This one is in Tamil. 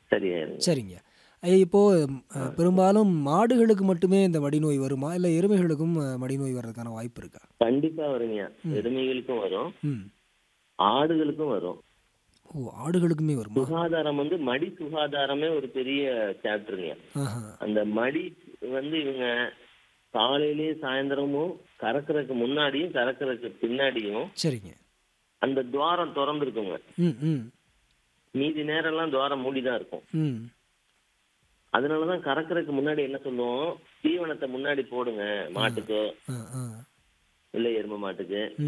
சரியாயிருங்க சரிங்க ஐயா, இப்போ ம், அ, பெரும்பாலும் மாடுகளுக்கு மட்டுமே இந்த மடிநோய் வருமா இல்லை எருமைகளுக்கும் அ, மடிநோய் வர்றதுக்கான வாய்ப்பு இருக்கா கண்டிப்பா வருங்க எருமைகளுக்கும் வரும் ம் ஆடுகளுக்கும் வரும் ஓ ஆடுகளுக்குமே வருமா சுகாதாரம் வந்து மடி சுகாதாரமே ஒரு பெரிய சாப்டருங்க ஆஹா அந்த மடி வந்து இவங்க காலையிலயும் சாயந்தரமும் கறக்கறதுக்கு முன்னாடியும் கறக்கறதுக்கு பின்னாடியும் சரிங்க அந்த துவாரம் திறந்துருக்குங்க ம் ம் மீதி நேரம்லாம் துவாரம் மூடிதான் இருக்கும் ம் அதனாலதான் கறக்கறதுக்கு முன்னாடி என்ன சொல்லுவோம் தீவனத்தை முன்னாடி போடுங்க மாட்டுக்கு ஆ ஆ இல்லை எருமை மாட்டுக்கு